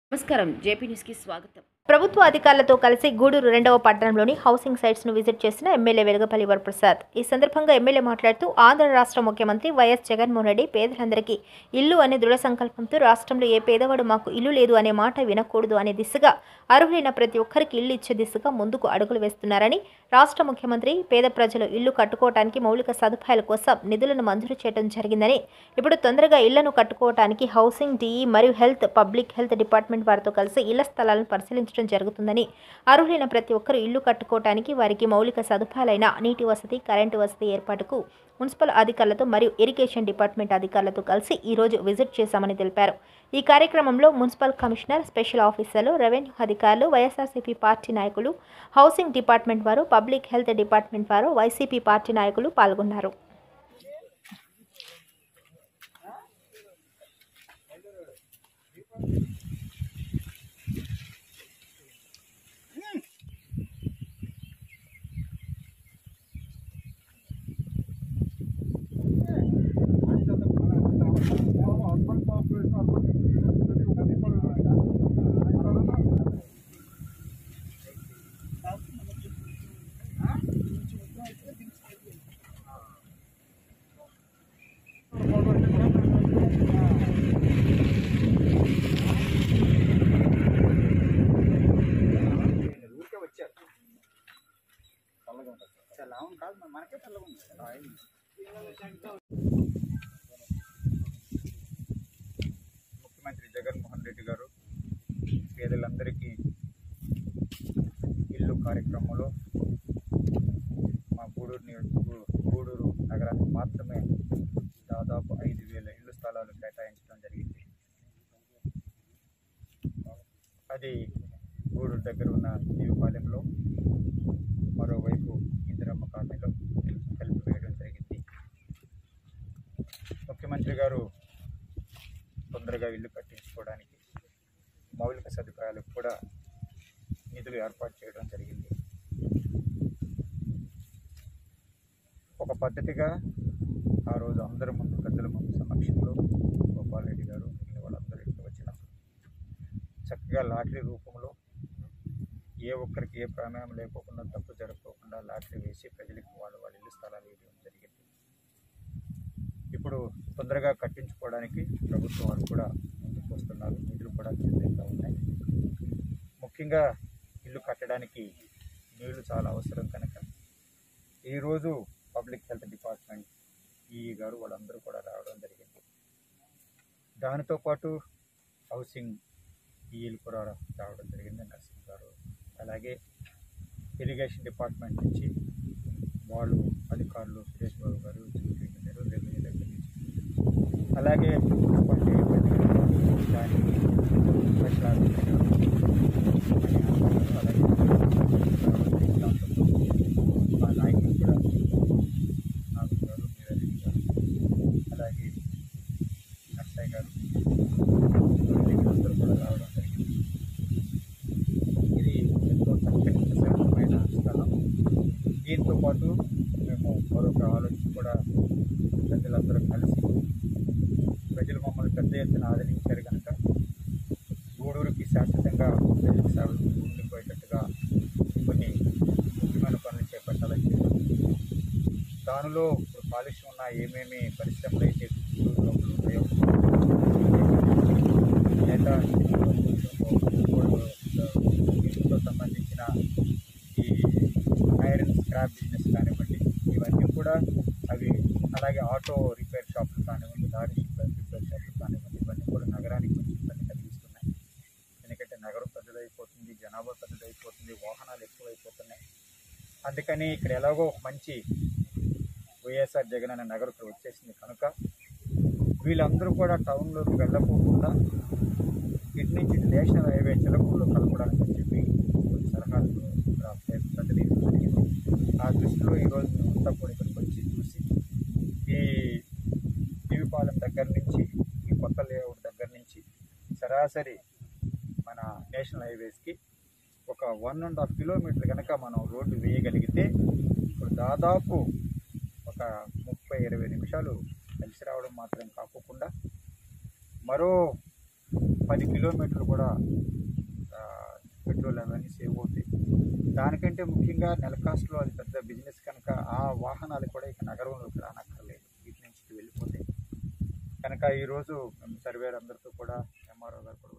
నమస్కారం జేపీ న్యూస్కి స్వాగతం ప్రభుత్వ అధికారులతో కలిసి గూడూరు రెండవ పట్టణంలోని హౌసింగ్ సైట్స్ ను విజిట్ చేసిన ఎమ్మెల్యే వెలుగపల్లి వరప్రసాద్ ఈ సందర్భంగా ఎమ్మెల్యే మాట్లాడుతూ ఆంధ్ర రాష్ట్ర ముఖ్యమంత్రి వైఎస్ జగన్మోహన్ రెడ్డి పేదలందరికీ ఇల్లు అనే దృఢ సంకల్పంతో రాష్ట్రంలో ఏ పేదవాడు మాకు ఇల్లు లేదు అనే మాట వినకూడదు అనే దిశగా అర్హులైన ప్రతి ఒక్కరికి ఇల్లు ఇచ్చే దిశగా ముందుకు అడుగులు వేస్తున్నారని రాష్ట్ర ముఖ్యమంత్రి పేద ప్రజలు ఇల్లు కట్టుకోవటానికి మౌలిక సదుపాయాల కోసం నిధులను మంజూరు చేయడం జరిగిందని ఇప్పుడు తొందరగా ఇళ్లను కట్టుకోవటానికి హౌసింగ్ డిఈ మరియు హెల్త్ పబ్లిక్ హెల్త్ డిపార్ట్మెంట్ వారితో కలిసి ఇళ్ల స్థలాలను పరిశీలించడం జరుగుతుందని అర్హులైన ప్రతి ఒక్కరూ ఇల్లు కట్టుకోవటానికి వారికి మౌలిక సదుపాయాలైన నీటి వసతి కరెంటు వసతి ఏర్పాటుకు మున్సిపల్ అధికారులతో మరియు ఇరిగేషన్ డిపార్ట్మెంట్ అధికారులతో కలిసి ఈ రోజు విజిట్ చేశామని తెలిపారు ఈ కార్యక్రమంలో మున్సిపల్ కమిషనర్ స్పెషల్ ఆఫీసర్లు రెవెన్యూ అధికారులు వైఎస్ఆర్సీపీ పార్టీ నాయకులు హౌసింగ్ డిపార్ట్మెంట్ వారు పబ్లిక్ హెల్త్ డిపార్ట్మెంట్ వారు వైసీపీ పార్టీ నాయకులు పాల్గొన్నారు ఊరికే వచ్చారు చల్లగా ఉంటుంది చల్లగా ఉంది కాదు మరి మనకే చల్లగా ఉంది ఆయిల్. ముఖ్యమంత్రి జగన్మోహన్ రెడ్డి గారు పేదలందరికీ ఇల్లు కార్యక్రమంలో మా గూడూరు నియోజక గూడూరు నగరానికి మాత్రమే దాదాపు ఐదు వేల ఇల్లు స్థలాలు కేటాయించడం జరిగింది అది గూడూరు దగ్గర ఉన్న దీవపాలెంలో మరోవైపు ఇందిరమ్మ కాలనీలో కలిపి వేయడం జరిగింది ముఖ్యమంత్రి గారు తొందరగా ఇల్లు కట్టించుకోవడానికి మౌలిక సదుపాయాలకు కూడా నిధులు ఏర్పాటు చేయడం జరిగింది ఒక పద్ధతిగా ఆ రోజు అందరి ముందు పెద్దల ముందు సమక్షంలో గోపాలరెడ్డి గారు మిగిలిన వాళ్ళందరూ ఇక్కడ వచ్చినప్పుడు చక్కగా లాటరీ రూపంలో ఏ ఒక్కరికి ఏ ప్రమేయం లేకోకుండా తప్పు జరగకోకుండా లాటరీ వేసి ప్రజలకు వాళ్ళ వాళ్ళ ఇల్లు స్థలాలు ఇవ్వడం జరిగింది ఇప్పుడు తొందరగా కట్టించుకోవడానికి ప్రభుత్వం వారు కూడా ముందుకు వస్తున్నారు నిధులు కూడా సిద్ధంగా ఉన్నాయి ముఖ్యంగా ఇల్లు కట్టడానికి నీళ్లు చాలా అవసరం కనుక ఈరోజు పబ్లిక్ హెల్త్ డిపార్ట్మెంట్ ఈ గారు వాళ్ళందరూ కూడా రావడం జరిగింది దానితో పాటు హౌసింగ్ ఈలు కూడా రావడం జరిగింది నర్సింగ్ గారు అలాగే ఇరిగేషన్ డిపార్ట్మెంట్ నుంచి వాళ్ళు అధికారులు సురేష్ బాబు గారు చీఫ్ ఇంజనీర్ రెవెన్యూ దగ్గర నుంచి అలాగే కొన్ని దాని స్పెషల్ ఆఫీసర్ గారు, మణి ఆఫీసర్ గారు, అలాగే దాంతో మా నాయకులు కూడా నాగు గారు వీరారెడ్డి గారు అలాగే నర్సయ్య గారు అందరూ కూడా రావడం జరిగింది ఇది ఎంతో చక్కటి ప్రశాంతమైన స్థలం దీంతో పాటు మేము మరొక ఆలోచన కూడా ప్రజలందరూ కలిసి ప్రజలు మమ్మల్ని పెద్ద ఎత్తున ఆదరించారు కనుక గూడూరుకి శాశ్వతంగా ప్రజలకు సేవలు ఉండిపోయేటట్టుగా కొన్ని ముఖ్యమైన పనులు చేపట్టాలని చెప్పారు దానిలో ఇప్పుడు కాలుష్యం ఉన్న ఏమేమి పరిశ్రమలు అయితే గూడూరు లోపల ఉన్నాయో లేదా వీటితో సంబంధించిన ఈ ఐరన్ స్క్రాప్ బిజినెస్ కానివ్వండి ఇవన్నీ కూడా అవి అలాగే ఆటో రిపేర్ షాపులు కానివ్వండి లారీ రిపేర్ రిపేర్ షాపులు కానివ్వండి ఇవన్నీ కూడా నగరానికి కొంచెం ఇబ్బంది కలిగిస్తున్నాయి ఎందుకంటే నగరం పెద్దదైపోతుంది జనాభా పెద్దదైపోతుంది వాహనాలు ఎక్కువైపోతున్నాయి అందుకని ఇక్కడ ఎలాగో ఒక మంచి వైఎస్ఆర్ జగన్ అనే నగరం ఇక్కడ వచ్చేసింది కనుక వీళ్ళందరూ కూడా టౌన్లోకి వెళ్ళకోకుండా ఇటు నుంచి ఇటు నేషనల్ హైవే చిలకూరులో కలపడానికి అని చెప్పి కొన్ని సలహాలు ఇక్కడ ప్రజలు ఇవ్వడం జరిగింది ఆ దృష్టిలో ఈరోజు మేమంతా కూడా ఇక్కడికి వచ్చి చూసి ఈ దివిపాలెం దగ్గర నుంచి ఈ కొత్త లేఅవుట్ దగ్గర నుంచి సరాసరి మన నేషనల్ హైవేస్కి ఒక వన్ అండ్ హాఫ్ కిలోమీటర్ కనుక మనం రోడ్డు వేయగలిగితే ఇప్పుడు దాదాపు ఒక ముప్పై ఇరవై నిమిషాలు కలిసి రావడం మాత్రం కాకుండా మరో పది కిలోమీటర్లు కూడా ఆ, పెట్రోల్ అవన్నీ సేవ్ అవుతాయి దానికంటే ముఖ్యంగా నెల కాస్ట్లో అది పెద్ద బిజినెస్ కనుక ఆ వాహనాలు కూడా ఇక నగరంలోకి రానక్కర్లేదు వీటి నుంచి వెళ్ళిపోతాయి కనుక ఈరోజు మేము సర్వేర్ అందరితో కూడా ఎంఆర్ఓ గారు కూడా